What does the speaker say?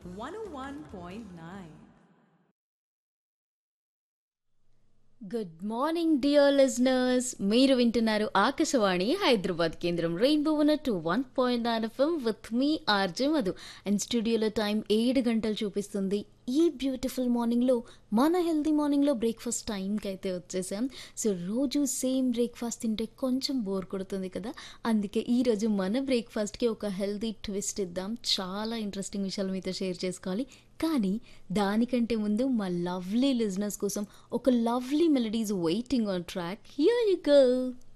101.9. Good morning dear listeners మీరు వింటున్నారు ఆకాశవాణి హైదరాబాద్ కేంద్రం rainbow one two one point nine FM with మీ ఆర్జే మధు అండ్ స్టూడియోలో టైం ఏడు గంటలు చూపిస్తుంది ఈ బ్యూటిఫుల్ మార్నింగ్లో మన హెల్తీ మార్నింగ్లో బ్రేక్ఫాస్ట్ టైంకి అయితే వచ్చేసాం సో రోజు సేమ్ బ్రేక్ఫాస్ట్ తింటే కొంచెం బోర్ కొడుతుంది కదా అందుకే ఈరోజు మన బ్రేక్ఫాస్ట్కి ఒక హెల్తీ ట్విస్ట్ ఇద్దాం చాలా ఇంట్రెస్టింగ్ విషయాలు మీతో షేర్ చేసుకోవాలి కానీ దానికంటే ముందు మా లవ్లీ లిజనర్స్ కోసం ఒక lovely melodies waiting on track here you go